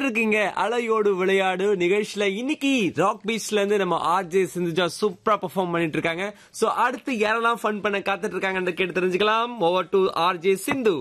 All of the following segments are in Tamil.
இருக்கீங்க அலையோடு விளையாடு நிகழ்ச்சியில இன்னைக்கு ராக் பீச்ல இருந்து நம்ம ஆர்ஜே சிந்துஜா சூப்பரா பெர்ஃபார்ம் பண்ணிட்டு இருக்காங்க சோ அடுத்து யாரெல்லாம் ஃபன் பண்ண காத்துட்டு இருக்காங்கன்னு கேட்டு தெரிஞ்சுக்கலாம் over to RJ Sindhu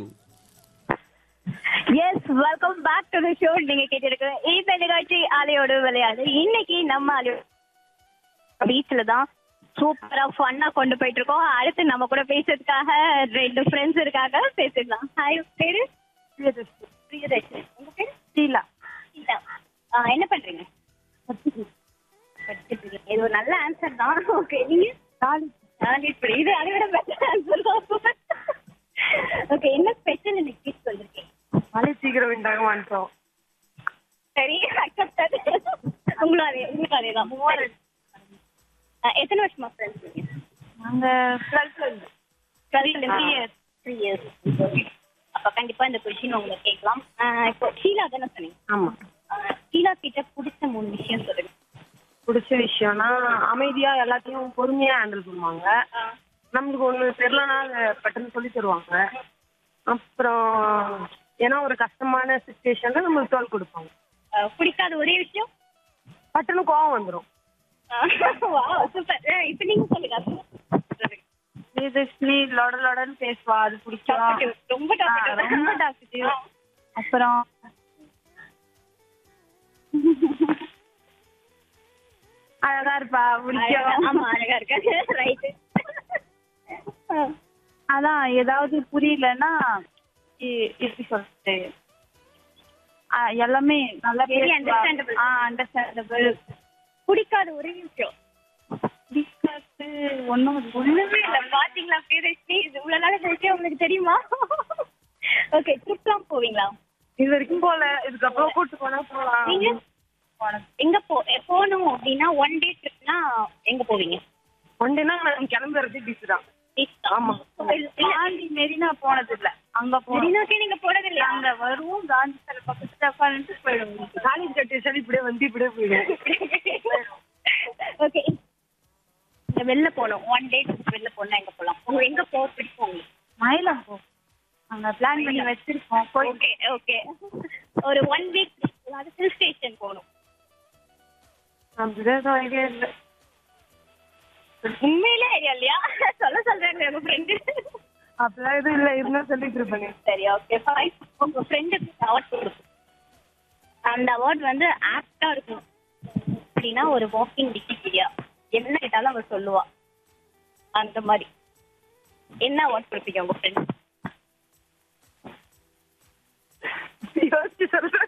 yes welcome back to the show நீங்க கேட்டிருக்க இந்த நிகழ்ச்சி அலையோடு விளையாடு இன்னைக்கு நம்ம அலையோ பீச்ல தான் சூப்பரா ஃபன்னா கொண்டு போயிட்டு இருக்கோம் அடுத்து நம்ம கூட பேசுறதுக்காக ரெண்டு ஃப்ரெண்ட்ஸ் இருக்காங்க பேசிடலாம் ஹாய் பேரு பிரியதர்ஷினி பிரியதர்ஷினி உங்க பேரு ஷீலா ஷீலா ஆ, என்ன பண்றீங்க படிச்சிட்டு இருக்கீங்க. இது ஒரு நல்ல ஆன்சர் தான் ஓகே நீங்க காலேஜ் படி இது அதை விட பெட்டர் ஆன்சர் தான் ஓகே என்ன ஸ்பெஷல் இன்னைக்கு பீச் வந்திருக்கீங்க மழை சீக்கிரம் விண்டாங்க வந்துட்டோம் சரி அக்செப்டட் உங்களும் அதே உங்களுக்கும் அதே தான் எத்தனை வருஷமா ஃப்ரெண்ட்ஸ் நீங்க நாங்க டுவெல்த்ல இருந்து டுவெல்த்ல த்ரீ இயர்ஸ் த்ரீ இயர்ஸ் அப்ப கண்டிப்பா இந்த கொஸ்டின் உங்களுக்கு கேட்கலாம் ஆஹ் இப்போ ஷீலா தானே சொன்னீங்க ஆமா ஆஹ் ஷீலா கிட்ட பிடிச்ச மூணு விஷயம் சொல்லுங்க பிடிச்ச விஷயம்னா அமைதியா எல்லாத்தையும் பொறுமையா ஹேண்டில் பண்ணுவாங்க நம்மளுக்கு ஒண்ணு தெரியலனா அதை பட்டுன்னு சொல்லி தருவாங்க அப்புறம் ஏன்னா ஒரு கஷ்டமான சுச்சுவேஷன்ல நம்மளுக்கு தோல் கொடுப்பாங்க ஆஹ் பிடிக்காத ஒரே விஷயம் பட்டுன்னு கோவம் வந்துடும் சூப்பர் இப்போ நீங்க சொல்லுங்க ஸ்ரீதர்ஷினி லொட லொடன்னு பேசுவா அது பிடிக்கும் Talkative. ரொம்ப talkative. ஆ, ரொம்ப talkative. அப்புறம் அழகா இருப்பா பிடிக்கும் ஆமா அழகா இருக்காங்க ரைட் அதான் ஏதாவது புரியலன்னா இ- எப்படி சொல்றது ஆ, எல்லாமே நல்லா Very பேசுவா. understandable. ஆ அண்டர்ஸ்டாண்டபிள் பிடிக்காத ஒரே விஷயம் பிடிக்காது ஒன்றும் ஒண்ணுமே இல்ல பாத்தீங்களா பிரியதர்ஷினி இது இவ்வளவு நாள் கழிச்சு உங்களுக்கு தெரியுமா ஓகே ட்ரிப்லாம் போவீங்களா இது வரைக்கும் போல இதுக்கப்புறம் கூட்டு போனா போலாம் நீங்க எங்க போ போகணும் அப்படின்னா ஒன் டே ட்ரிப்னா எங்க போவீங்க ஒன் டேனா நான் கிளம்புறது பீச் தான் ஆமா. காந்தி மெரினா போனது இல்ல அங்க போனோம் மெரினாக்கே நீங்க போனது இல்லையா அங்க வருவோம் காந்தி சிலை பக்கத்துல உட்காந்துட்டு போயிடுவோம் காலேஜ் கட்டி சரி இப்படியே வந்து இப்படியே போயிடுவோம் ஓகே இந்த வெளில போகணும் ஒன் டே வெளில போனா எங்க போலாம் உங்க எங்க போக பிடிக்கும் உங்களுக்கு மயிலம் போ அங்க பிளான் பண்ணி வச்சிருக்கோம் போய் ஓகே ஓகே ஒரு ஒன் வீக் அதாவது ஹில் ஸ்டேஷன் போகணும் அப்படிதான் ஐடியா இல்லை உண்மையிலே ஐடியா இல்லையா சொல்ல சொல்றாங்க உங்க ஃப்ரெண்டு அப்படிலாம் எதுவும் இல்லை இருந்தா சொல்லிட்டு இருப்பேன் சரி ஓகே ஃபைன் உங்க ஃப்ரெண்டுக்கு அவார்ட் கொடுக்கும் அந்த அவார்ட் வந்து ஆப்டா இருக்கும் அப்படின்னா ஒரு வாக்கிங் விக்கிபீடியா என்ன கேட்டாலும் அவ சொல்லுவா அந்த மாதிரி என்ன அவார்ட் கொடுப்பீங்க உங்க ஃப்ரெண்ட் யோசிச்சு சொல்றேன்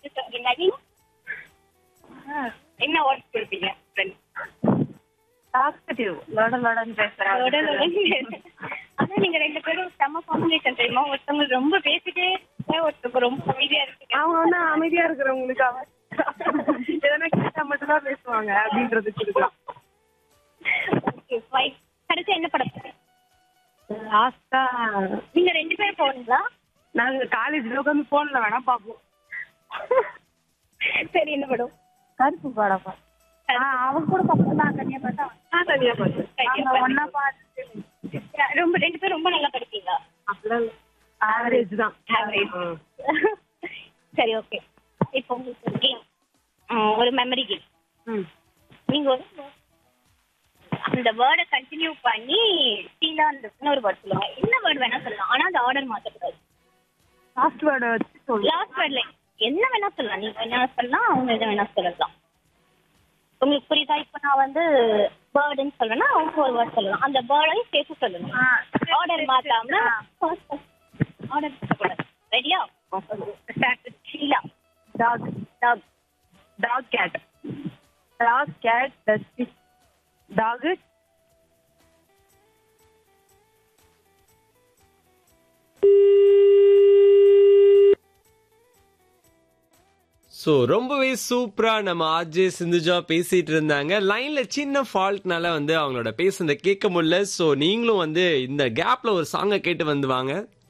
என்ன அவார்ட் கொடுப்பீங்க ஃப்ரெண்ட் டாக்டரிவ் லோட லோடன்னு பேசுறேன் அதான் நீங்க ரெண்டு பேரும் செம்ம காம்பினேஷன் தெரியுமா ஒருத்தவங்க ரொம்ப பேசிட்டே ஒருத்தவங்க ரொம்ப அமைதியா இருக்கீங்க அவங்க வந்து அமைதியா இருக்கிறவங்களுக்கு அவ எதனா கேட்டா மட்டும் தான் பேசுவாங்க அப்படின்றது கொடுக்கலாம் ஓகே ஃபைன் கடைசி என்ன படம் பார்த்தீங்க? லாஸ்டா நீங்க ரெண்டு பேரும் போனீங்களா நாங்க காலேஜ்ல உட்காந்து போன்ல வேணா பாப்போம் சரி என்ன படம் கருப்பு படம் அவன் கூட பக்கம் தான் தனியா பார்த்தா நான் தனியா பார்த்தேன் நாங்க ஒன்னா பார்த்து ரொம்ப ரெண்டு பேரும் ரொம்ப நல்லா படிப்பீங்களா அப்படிலாம் ஆவரேஜ் தான் ஆவரேஜ் சரி ஓகே இப்போ உங்களுக்கு ஒரு கேம் ஒரு மெமரி கேம் ம் நீங்க ஒரு அந்த வேர்டை கண்டினியூ பண்ணி சீலா அந்த இன்னொரு வேர்ட் சொல்லுவாங்க என்ன வேர்ட் வேணா சொல்லலாம் ஆனா அந்த ஆர்டர் மாத்தக்கூடாது லாஸ்ட் வேர்டை வச்சு சொல்லு லாஸ்ட் வேர்ட்ல என்ன வேணா சொல்லலாம் நீங்க என்ன சொல்லலாம் அவங்க என்ன வேணா சொல்லலாம் உங்களுக்கு புரியுதா இப்போ நான் வந்து பேர்டுன்னு சொல்றேன்னா அவங்க ஒரு வேர்ட் சொல்லலாம் அந்த பேர்டையும் சேர்த்து சொல்லணும் ஆர்டர் மாத்தாம ஆர்டர் சொல்லக்கூடாது ரெடியா start Sheela dog dog dog cat dog cat dusty dog so ரொம்பவே சூப்பரா நம்ம ஆர்ஜே சிந்துஜா பேசிட்டு இருந்தாங்க லைன்ல சின்ன ஃபால்ட்னால வந்து அவங்களோட பேசுனதை கேட்க முடியல சோ நீங்களும் வந்து இந்த கேப்ல ஒரு சாங்கை கேட்டு வந்து வாங்க